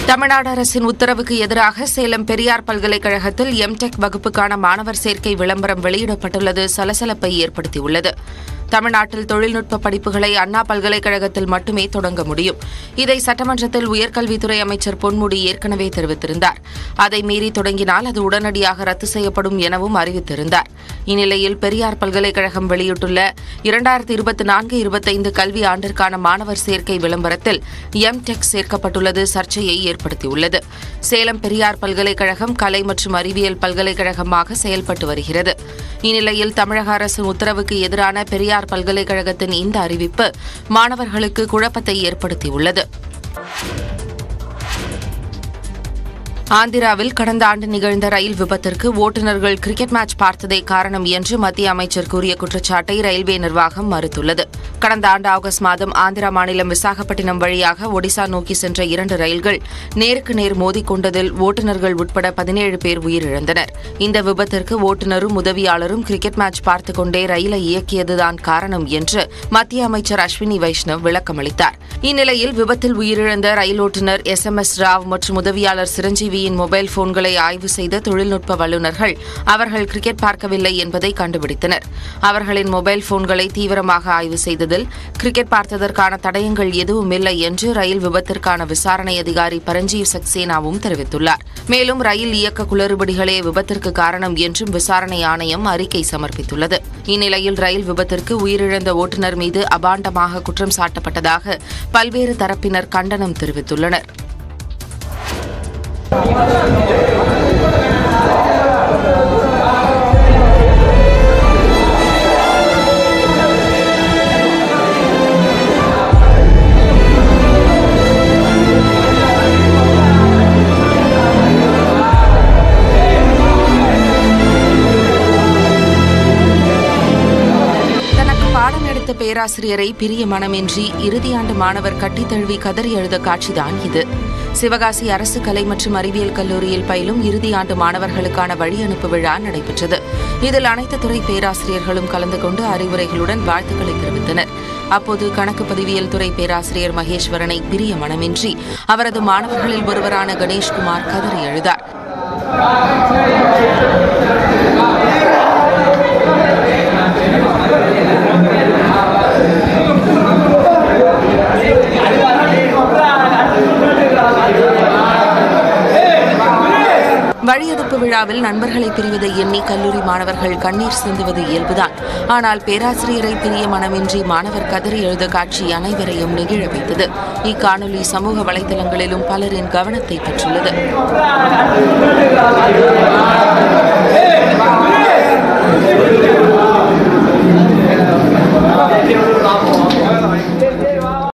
தமிழ்நாடு அரசின் உத்தரவுக்கு எதிராக சேலம் பெரியார் பல்கலைக்கழகத்தில் எம்டெக் வகுப்புக்கான மாணவர் சேர்க்கை விளம்பரம் வெளியிடப்பட்டுள்ளது சலசலப்பை ஏற்படுத்தியுள்ளது தமிழ்நாட்டில் தொழில்நுட்ப படிப்புகளை அண்ணா பல்கலைக்கழகத்தில் மட்டுமே தொடங்க முடியும் இதை சட்டமன்றத்தில் உயர்கல்வித்துறை அமைச்சர் பொன்முடி ஏற்கனவே தெரிவித்திருந்தார் அதை மீறி தொடங்கினால் அது உடனடியாக ரத்து செய்யப்படும் எனவும் அறிவித்திருந்தார் இந்நிலையில் பெரியார் பல்கலைக்கழகம் வெளியிட்டுள்ள இரண்டாயிரத்தி இருபத்தி நான்கு இருபத்தைந்து கல்வி ஆண்டிற்கான மாணவர் சேர்க்கை விளம்பரத்தில் எம் டெக் சேர்க்கப்பட்டுள்ளது சர்ச்சையை ஏற்படுத்தியுள்ளது சேலம் பெரியார் பல்கலைக்கழகம் கலை மற்றும் அறிவியல் பல்கலைக்கழகமாக செயல்பட்டு வருகிறது இந்நிலையில் தமிழக அரசின் உத்தரவுக்கு எதிரான பெரியார் பல்கலைக்கழகத்தின் இந்த அறிவிப்பு மாணவர்களுக்கு குழப்பத்தை ஏற்படுத்தியுள்ளது ஆந்திராவில் கடந்த ஆண்டு நிகழ்ந்த ரயில் விபத்திற்கு ஓட்டுநர்கள் கிரிக்கெட் மேட்ச் பார்த்ததே காரணம் என்று மத்திய அமைச்சர் கூறிய குற்றச்சாட்டை ரயில்வே நிர்வாகம் மறுத்துள்ளது கடந்த ஆண்டு ஆகஸ்ட் மாதம் ஆந்திரா மாநிலம் விசாகப்பட்டினம் வழியாக ஒடிசா நோக்கி சென்ற இரண்டு ரயில்கள் நேருக்கு நேர் மோதிக்கொண்டதில் ஓட்டுநர்கள் உட்பட பதினேழு பேர் உயிரிழந்தனர் இந்த விபத்திற்கு ஓட்டுநரும் உதவியாளரும் கிரிக்கெட் மேட்ச் பார்த்துக் கொண்டே ரயிலை இயக்கியதுதான் காரணம் என்று மத்திய அமைச்சர் அஸ்வினி வைஷ்ணவ் விளக்கமளித்தார் இந்நிலையில் விபத்தில் உயிரிழந்த ரயில் ஓட்டுநர் எஸ் எம் எஸ் ராவ் மற்றும் உதவியாளர் சிரஞ்சீவியின் மொபைல் போன்களை ஆய்வு செய்த தொழில்நுட்ப வல்லுநர்கள் அவர்கள் கிரிக்கெட் பார்க்கவில்லை என்பதை கண்டுபிடித்தனர் அவர்களின் மொபைல் போன்களை தீவிரமாக ஆய்வு செய்ததில் கிரிக்கெட் பார்த்ததற்கான தடயங்கள் எதுவும் இல்லை என்று ரயில் விபத்திற்கான விசாரணை அதிகாரி பரஞ்சீவ் சக்சேனாவும் தெரிவித்துள்ளார் மேலும் ரயில் இயக்க குளறுபடிகளே விபத்திற்கு காரணம் என்றும் விசாரணை ஆணையம் அறிக்கை சமர்ப்பித்துள்ளது இந்நிலையில் ரயில் விபத்திற்கு உயிரிழந்த ஓட்டுநர் மீது அபாண்டமாக குற்றம் சாட்டப்பட்டதாக பல்வேறு தரப்பினர் கண்டனம் தெரிவித்துள்ளனர் தனக்கு பாடம் எடுத்த பேராசிரியரை பிரிய மனமின்றி இறுதியாண்டு மாணவர் கட்டித் தழுவி கதறி எழுத காட்சிதான் இது சிவகாசி அரசு கலை மற்றும் அறிவியல் கல்லூரியில் பயிலும் இறுதியாண்டு மாணவர்களுக்கான வழி அனுப்பு விழா நடைபெற்றது இதில் அனைத்து துறை பேராசிரியர்களும் கலந்து கொண்டு அறிவுரைகளுடன் வாழ்த்துக்களை தெரிவித்தனர் அப்போது கணக்கு பதிவியல் துறை பேராசிரியர் மகேஸ்வரனை பிரிய மனமின்றி அவரது மாணவர்களில் ஒருவரான கணேஷ்குமார் கதறி எழுதார் வழியெடுப்பு விழாவில் நண்பர்களை பிரிவதை எண்ணி கல்லூரி மாணவர்கள் கண்ணீர் சிந்துவது இயல்புதான் ஆனால் பேராசிரியரை பிரிய மனமின்றி மாணவர் கதறி எழுத காட்சி அனைவரையும் நெகிழ வைத்தது இக்காணொலி சமூக வலைதளங்களிலும் பலரின் கவனத்தை பெற்றுள்ளது